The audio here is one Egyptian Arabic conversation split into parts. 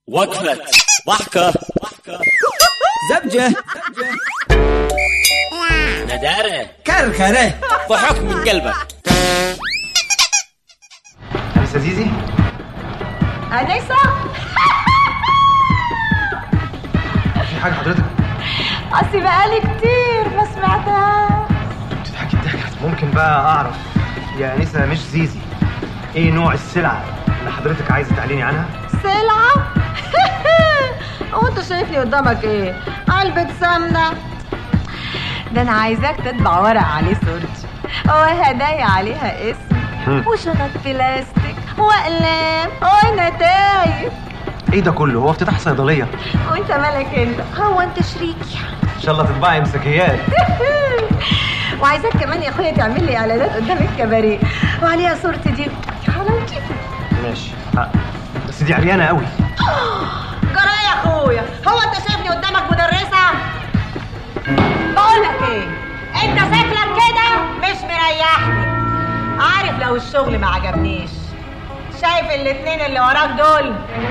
وقفة ضحكة زبجة ندارة كركرة ضحك من قلبك أنسة زيزي أنسة في حاجة حضرتك أصلي بقالي كتير ما سمعتها بتضحكي الضحكة ممكن بقى أعرف يا أنسة مش زيزي إيه نوع السلعة اللي حضرتك عايزة تعلني عنها؟ سلعة هو انت شايفني قدامك ايه علبة سمنة ده انا عايزاك تطبع ورق عليه صورتي وهدايا عليها اسمي وشنط بلاستيك واقلام ونتايج إيه ده كله؟ هو افتتاح صيدلية وانت مالك انت هو انت شريكي إن شاء الله تطبعي مسكيات وعايزاك كمان يا اخويا تعمل لي اعلانات قدام الكباريه وعليها صورتي دي حلاوتي ماشي حق. بس دي عريانة قوي جرى يا اخويا هو انت شايفني قدامك مدرسه بقول لك ايه انت شكلك كده مش مريحني عارف لو الشغل ما عجبنيش شايف الاتنين اللي وراك دول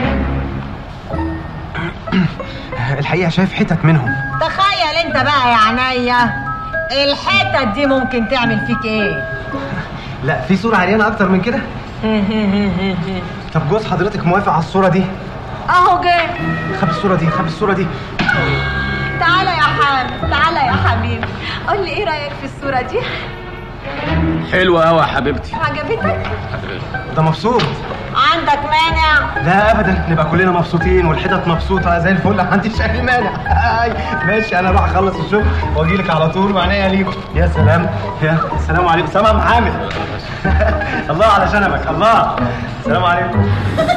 الحقيقة شايف حتت منهم تخيل انت بقى يا عينيا الحتت دي ممكن تعمل فيك ايه لا في صورة عريانة أكتر من كده طب جوز حضرتك موافق على الصورة دي اهو جه خبي الصورة دي خبي الصورة دي تعالى يا حبيبي تعالى يا حبيبي قول لي ايه رايك في الصوره دي حلوة أوي يا حبيبتي عجبتك ده مبسوط عندك مانع لا ابدا نبقى كلنا مبسوطين والحتت مبسوطه زي الفل ما عنديش اي مانع آي، ماشي انا اروح اخلص الشغل واجي لك على طول وعناية ليكم يا سلام يا السلام عليكم سلام عامر الله على شنبك الله السلام عليكم